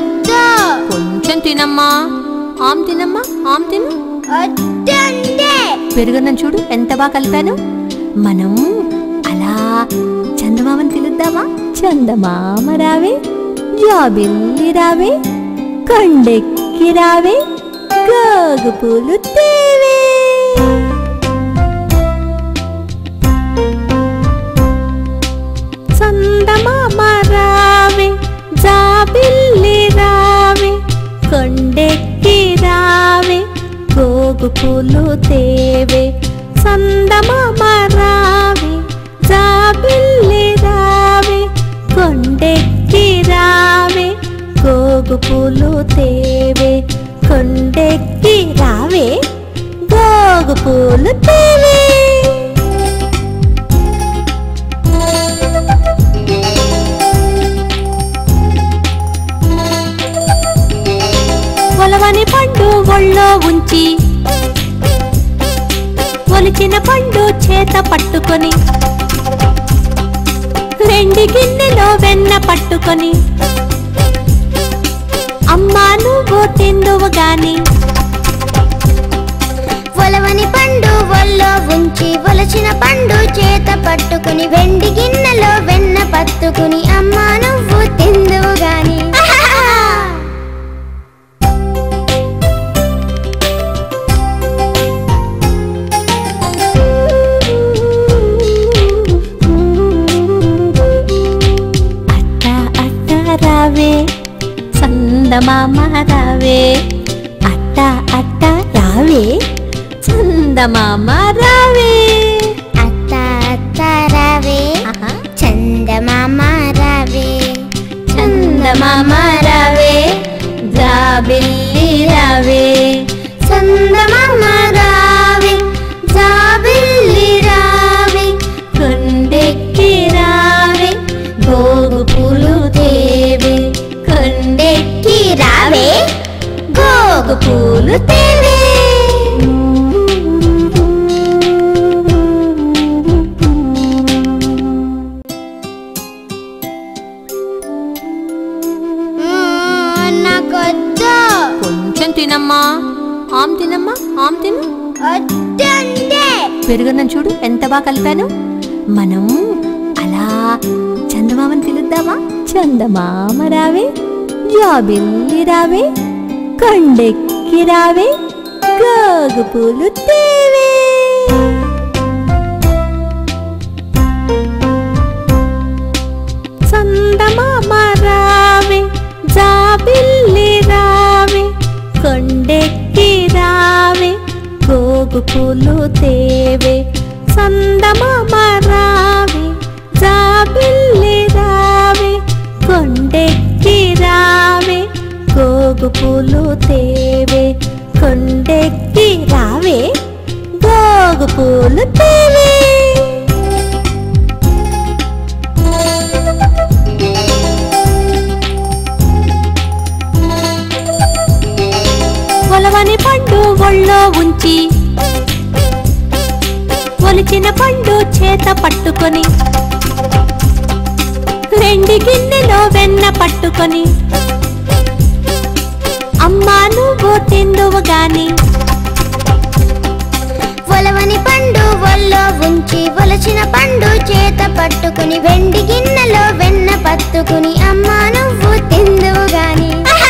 వద్దు కొంచెం తినమ్మా ఆమ్ తినమ్మా ఆమ్ తిను వద్దంటే పెరుగన్నం చూడు ఎంత బాగా కలిపాను మనం అలా చందమామని పిలుద్దామా చందమామ రావే జాబిల్లి రావే కొండెక్కి రావే గోగు పూలు తేవే చందమామ రావే జాబిల్లి రావే కొండెక్కి రావే గోగు పూలు తేవే చందమామ రావే జాబిల్లి రావే కొండెక్కి రావే గోగు పూలు తేవే కొండెక్కి రావే గోగు పూలు తేవే ఒలవని పండు ఒళ్ళో ఉంచి ఒలిచిన పండు చేత పట్టుకొని రెండు గిన్నెలో వెన్న పట్టుకొని అమ్మా నువ్వు తిందువు గాని ఒలవని పండు ఒళ్ళో ఉంచి ఒలచిన పండు చేత పట్టుకుని వెండి గిన్నెలో వెన్న పట్టుకుని అమ్మా నువ్వు తిందువు గాని అట్ట అట్ట రావే చందమామ రావే అట్ట అట్ట రావే చందమామ రావే అత్త అత్త రావే ఆహా. చందమామ రావే చందమామ రావే జాబిల్లి రావే చందమామ రావే జాబిల్లి రావే కొండెక్కి రావే గోగు పూలు తేవే కొండెక్కి రావే గోగు పూలు తేవే నాకొద్దు కొంచెం తినమ్మా ఆమ్ తినమ్మా ఆమ్ తిను వద్దంటే పెరుగన్నం చూడు ఎంత బాగా కలిపాను మనం అలా చందమామని పిలుద్దామా చందమామ రావే జాబిల్లి రావే కొండెక్కి రావే గోగు పూలు తేవే చందమామ రావే జాబిల్లి రావే కొండెక్కి రావే గోగు పూలు తేవే చందమామ రావే జాబిల్లి రావే కొండెక్కి రావే గోగు పూలు తేవే కొండెక్కి రావే గోగు పూలు తేవే ఒలవని పండు ఒళ్ళో ఉంచి ఒలిచిన పండు చేత పట్టుకొని రెండు గిన్నెలో వెన్న పట్టుకొని అమ్మా నువ్వు తిందువు గాని ఒలవని పండు ఒళ్ళో ఉంచి ఒలచిన పండు చేత పట్టుకుని వెండి గిన్నెలో వెన్న పట్టుకుని అమ్మా నువ్వు తిందువు గాని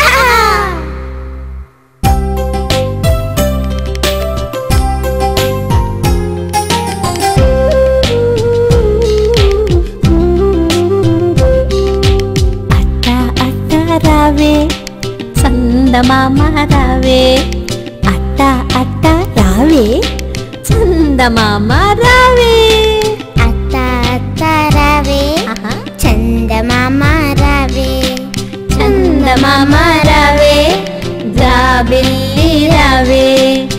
అట్ట అట్ట రావే చందమామ రావే అట్ట అట్ట రావే చందమామ రావే అత్త అత్త రావే ఆహా. చందమామ రావే చందమామ రావే జాబిల్లి రావే